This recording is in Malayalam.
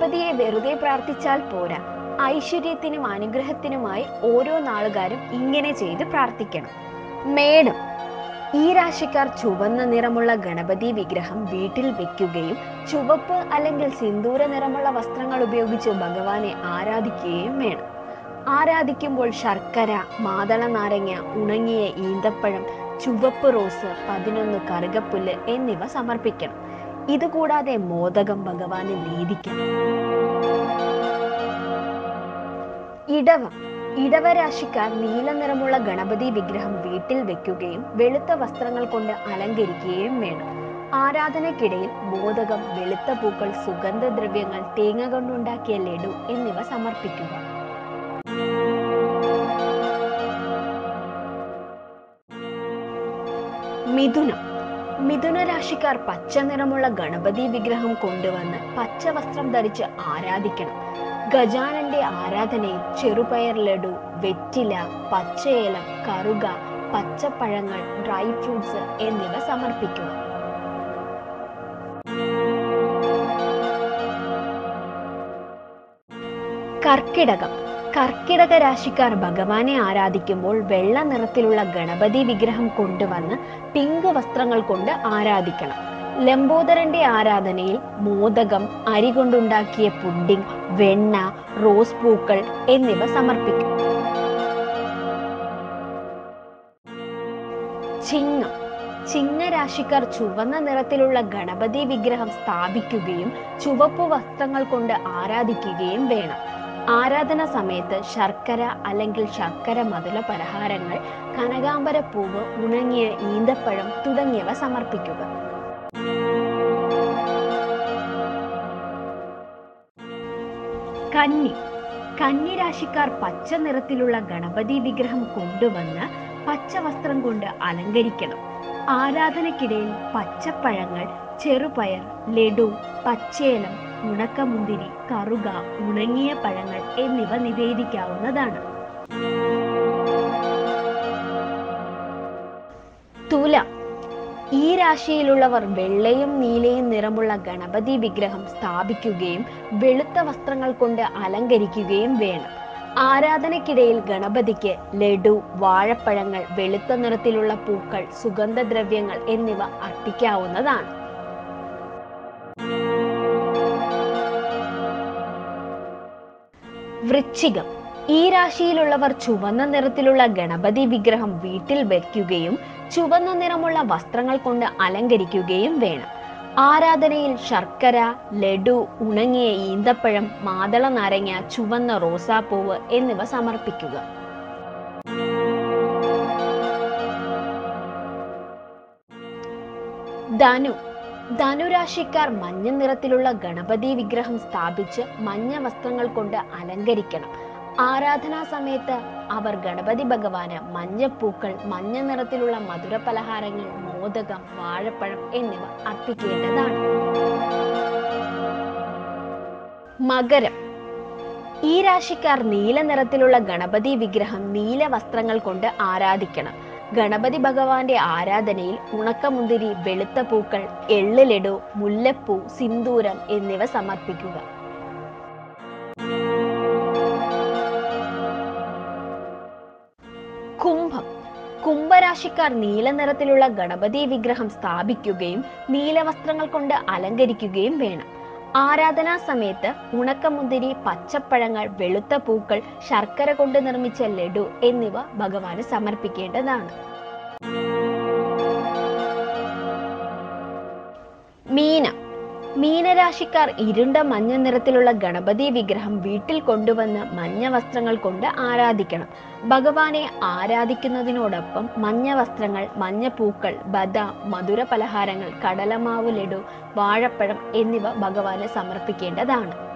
ഗണപതിയെ വെറുതെ പ്രാർത്ഥിച്ചാൽ പോരാ ഐശ്വര്യത്തിനും അനുഗ്രഹത്തിനുമായി ഓരോ നാളുകാരും ഇങ്ങനെ ചെയ്ത് പ്രാർത്ഥിക്കണം മേടം ഈ രാശിക്കാർ ചുവന്ന നിറമുള്ള ഗണപതി വിഗ്രഹം വീട്ടിൽ വെക്കുകയും ചുവപ്പ് അല്ലെങ്കിൽ സിന്ദൂര നിറമുള്ള വസ്ത്രങ്ങൾ ഉപയോഗിച്ച് ഭഗവാനെ ആരാധിക്കുകയും വേണം ആരാധിക്കുമ്പോൾ ശർക്കര മാതള നാരങ്ങ ഉണങ്ങിയ ഈന്തപ്പഴം ചുവപ്പ് റോസ് പതിനൊന്ന് കറുകപ്പുല്ല് എന്നിവ സമർപ്പിക്കണം ഇതുകൂടാതെ മോദകം ഭഗവാന് നീതിക്കണം ഇടവം ഇടവരാശിക്കാർ നീല നിറമുള്ള ഗണപതി വിഗ്രഹം വീട്ടിൽ വെക്കുകയും വെളുത്ത വസ്ത്രങ്ങൾ കൊണ്ട് അലങ്കരിക്കുകയും വേണം ആരാധനയ്ക്കിടയിൽ മോദകം വെളുത്ത പൂക്കൾ സുഗന്ധദ്രവ്യങ്ങൾ തേങ്ങ കൊണ്ടുണ്ടാക്കിയ ലഡു എന്നിവ സമർപ്പിക്കുക മിഥുനം മിഥുന രാശിക്കാർ പച്ച നിറമുള്ള ഗണപതി വിഗ്രഹം കൊണ്ടുവന്ന് പച്ച വസ്ത്രം ധരിച്ച് ആരാധിക്കണം ഗജാനന്റെ ആരാധനയിൽ ചെറുപയർ ലഡു വെറ്റില പച്ചയേലം കറുക പച്ചപ്പഴങ്ങൾ ഡ്രൈ ഫ്രൂട്ട്സ് എന്നിവ സമർപ്പിക്കുക കർക്കിടകം കർക്കിടക രാശിക്കാർ ഭഗവാനെ ആരാധിക്കുമ്പോൾ വെള്ള നിറത്തിലുള്ള ഗണപതി വിഗ്രഹം കൊണ്ടുവന്ന് പിങ്ക് വസ്ത്രങ്ങൾ കൊണ്ട് ആരാധിക്കണം ലംബോദരന്റെ ആരാധനയിൽ മോദകം അരി കൊണ്ടുണ്ടാക്കിയ പുഡിംഗ് വെണ്ണ റോസ് പൂക്കൾ എന്നിവ സമർപ്പിക്കും ചിങ്ങം ചിങ്ങരാശിക്കാർ ചുവന്ന നിറത്തിലുള്ള ഗണപതി വിഗ്രഹം സ്ഥാപിക്കുകയും ചുവപ്പ് വസ്ത്രങ്ങൾ കൊണ്ട് ആരാധിക്കുകയും വേണം ആരാധന സമയത്ത് ശർക്കര അല്ലെങ്കിൽ ശർക്കര മധുര പലഹാരങ്ങൾ കനകാംബര പൂവ് ഉണങ്ങിയ ഈന്തപ്പഴം തുടങ്ങിയവ സമർപ്പിക്കുക കന്നി കന്നി രാശിക്കാർ പച്ച നിറത്തിലുള്ള ഗണപതി വിഗ്രഹം കൊണ്ടുവന്ന് പച്ച വസ്ത്രം കൊണ്ട് അലങ്കരിക്കണം ആരാധനയ്ക്കിടയിൽ പച്ചപ്പഴങ്ങൾ ചെറുപയർ ലഡു പച്ചേലം ഉണക്കമുന്തിരി കറുക ഉണങ്ങിയ പഴങ്ങൾ എന്നിവ നിവേദിക്കാവുന്നതാണ് തുല ഈ രാശിയിലുള്ളവർ വെള്ളയും നീലയും നിറമുള്ള ഗണപതി വിഗ്രഹം സ്ഥാപിക്കുകയും വെളുത്ത വസ്ത്രങ്ങൾ കൊണ്ട് അലങ്കരിക്കുകയും വേണം ആരാധനയ്ക്കിടയിൽ ഗണപതിക്ക് ലഡു വാഴപ്പഴങ്ങൾ വെളുത്ത നിറത്തിലുള്ള പൂക്കൾ സുഗന്ധദ്രവ്യങ്ങൾ എന്നിവ അർപ്പിക്കാവുന്നതാണ് വൃശ്ചികം ഈ രാശിയിലുള്ളവർ ചുവന്ന നിറത്തിലുള്ള ഗണപതി വിഗ്രഹം വീട്ടിൽ വയ്ക്കുകയും ചുവന്ന നിറമുള്ള വസ്ത്രങ്ങൾ കൊണ്ട് അലങ്കരിക്കുകയും വേണം ആരാധനയിൽ ശർക്കര ലഡു ഉണങ്ങിയ ഈന്തപ്പഴം മാതള നാരങ്ങ ചുവന്ന റോസാപ്പൂവ് എന്നിവ സമർപ്പിക്കുക ധനു ധനുരാശിക്കാർ മഞ്ഞ നിറത്തിലുള്ള ഗണപതി വിഗ്രഹം സ്ഥാപിച്ച് മഞ്ഞ വസ്ത്രങ്ങൾ കൊണ്ട് അലങ്കരിക്കണം ആരാധനാ സമയത്ത് അവർ ഗണപതി ഭഗവാന് മഞ്ഞപ്പൂക്കൾ മഞ്ഞ നിറത്തിലുള്ള മധുര പലഹാരങ്ങൾ മോദകം വാഴപ്പഴം എന്നിവ അർപ്പിക്കേണ്ടതാണ് മകരം ഈ രാശിക്കാർ നീല നിറത്തിലുള്ള ഗണപതി വിഗ്രഹം നീല വസ്ത്രങ്ങൾ കൊണ്ട് ആരാധിക്കണം ഗണപതി ഭഗവാന്റെ ആരാധനയിൽ ഉണക്കമുന്തിരി വെളുത്ത പൂക്കൾ എള്ള് ലഡു മുല്ലപ്പൂ സിന്ദൂരം എന്നിവ സമർപ്പിക്കുക കുംഭം കുംഭരാശിക്കാർ നീല നിറത്തിലുള്ള ഗണപതി വിഗ്രഹം സ്ഥാപിക്കുകയും നീലവസ്ത്രങ്ങൾ കൊണ്ട് അലങ്കരിക്കുകയും വേണം ആരാധനാ സമയത്ത് ഉണക്കമുന്തിരി പച്ചപ്പഴങ്ങൾ വെളുത്ത പൂക്കൾ ശർക്കര കൊണ്ട് നിർമ്മിച്ച ലഡു എന്നിവ ഭഗവാന് സമർപ്പിക്കേണ്ടതാണ് മീന മീനരാശിക്കാർ ഇരുണ്ട മഞ്ഞ നിറത്തിലുള്ള ഗണപതി വിഗ്രഹം വീട്ടിൽ കൊണ്ടുവന്ന് മഞ്ഞ വസ്ത്രങ്ങൾ കൊണ്ട് ആരാധിക്കണം ഭഗവാനെ ആരാധിക്കുന്നതിനോടൊപ്പം മഞ്ഞ വസ്ത്രങ്ങൾ മഞ്ഞ പൂക്കൾ ബദാം മധുര പലഹാരങ്ങൾ കടലമാവ് ലഡു വാഴപ്പഴം എന്നിവ ഭഗവാന് സമർപ്പിക്കേണ്ടതാണ്